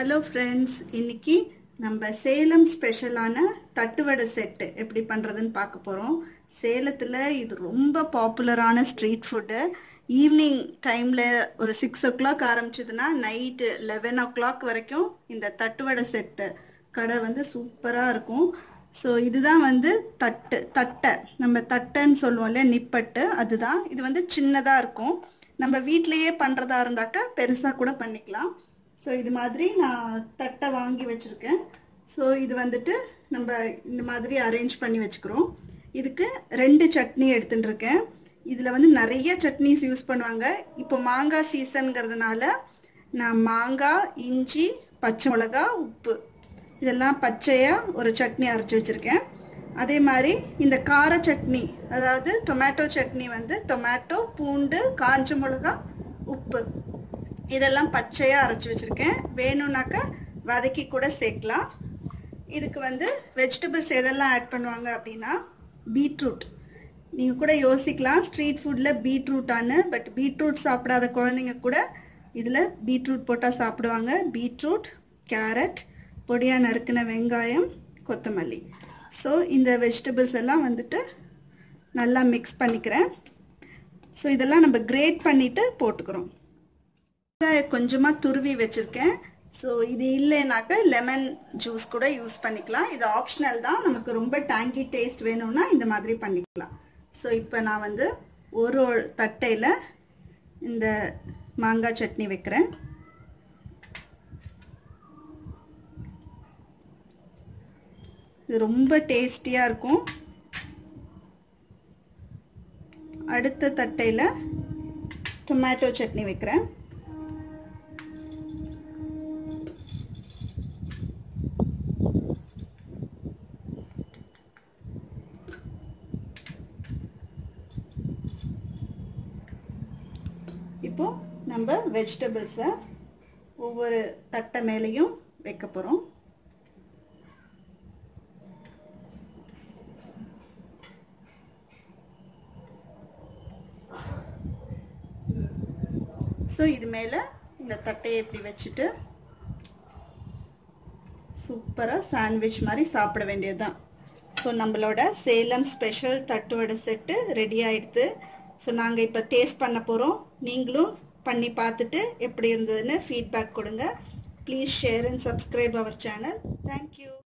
hello friends இன்னைக்கு நம்ம சேலம் ஸ்பெஷலான தட்டுவடை செட்டு எப்படி பண்ணுறதுன்னு பார்க்க போகிறோம் சேலத்தில் இது ரொம்ப பாப்புலரான ஸ்ட்ரீட் ஃபுட்டு ஈவினிங் டைமில் ஒரு சிக்ஸ் ஓ கிளாக் ஆரம்பிச்சதுன்னா நைட்டு லெவன் ஓ கிளாக் வரைக்கும் இந்த தட்டுவடை செட்டு கடை வந்து சூப்பராக இருக்கும் ஸோ இதுதான் வந்து தட்டு தட்டை நம்ம தட்டைன்னு சொல்லுவோம்ல நிப்பட்டு அதுதான் இது வந்து சின்னதாக இருக்கும் நம்ம வீட்டிலையே பண்ணுறதா இருந்தாக்கா பெருசாக கூட பண்ணிக்கலாம் ஸோ இது மாதிரி நான் தட்டை வாங்கி வச்சுருக்கேன் ஸோ இது வந்துட்டு நம்ம இந்த மாதிரி அரேஞ்ச் பண்ணி வச்சுக்கிறோம் இதுக்கு ரெண்டு சட்னி எடுத்துட்டு இருக்கேன் இதில் வந்து நிறைய சட்னிஸ் யூஸ் பண்ணுவாங்க இப்போ மாங்காய் சீசனுங்கிறதுனால நான் மாங்காய் இஞ்சி பச்சை மிளகா உப்பு இதெல்லாம் பச்சையாக ஒரு சட்னி அரைச்சி வச்சுருக்கேன் அதே மாதிரி இந்த கார சட்னி அதாவது டொமேட்டோ சட்னி வந்து டொமேட்டோ பூண்டு காஞ்ச மிளகா உப்பு இதெல்லாம் பச்சையாக அரைச்சி வச்சுருக்கேன் வேணும்னாக்கா வதக்கி கூட சேர்க்கலாம் இதுக்கு வந்து வெஜிடபிள்ஸ் எதெல்லாம் ஆட் பண்ணுவாங்க அப்படின்னா பீட்ரூட் நீங்கள் கூட யோசிக்கலாம் ஸ்ட்ரீட் ஃபுட்டில் பீட்ரூட்டான்னு பட் பீட்ரூட் சாப்பிடாத குழந்தைங்க கூட இதில் பீட்ரூட் போட்டால் சாப்பிடுவாங்க பீட்ரூட் கேரட் பொடியாக நறுக்கின வெங்காயம் கொத்தமல்லி ஸோ இந்த வெஜிடபிள்ஸ் எல்லாம் வந்துட்டு நல்லா மிக்ஸ் பண்ணிக்கிறேன் ஸோ இதெல்லாம் நம்ம கிரேட் பண்ணிவிட்டு போட்டுக்கிறோம் வெங்காயம் கொஞ்சமாக துருவி வச்சுருக்கேன் ஸோ இது இல்லைனாக்கா லெமன் ஜூஸ் கூட யூஸ் பண்ணிக்கலாம் இது ஆப்ஷனல் தான் நமக்கு ரொம்ப டேங்கி டேஸ்ட் வேணும்னா இந்த மாதிரி பண்ணிக்கலாம் ஸோ இப்போ நான் வந்து ஒரு தட்டையில் இந்த மாங்காய் சட்னி வைக்கிறேன் இது ரொம்ப டேஸ்டியாக இருக்கும் அடுத்த தட்டையில் டொமேட்டோ சட்னி வைக்கிறேன் இப்போ நம்ம வெஜிடபிள்ஸை ஒவ்வொரு தட்டை மேலேயும் வைக்க போகிறோம் ஸோ இது மேலே இந்த தட்டையை இப்படி வச்சுட்டு சூப்பராக சாண்ட்விச் மாதிரி சாப்பிட வேண்டியது தான் ஸோ நம்மளோட சேலம் ஸ்பெஷல் தட்டுவடை செட்டு ரெடி ஆகிடுது ஸோ நாங்கள் இப்போ டேஸ்ட் பண்ண போகிறோம் நீங்களும் பண்ணி பார்த்துட்டு எப்படி இருந்ததுன்னு ஃபீட்பேக் கொடுங்க please share and subscribe our channel thank you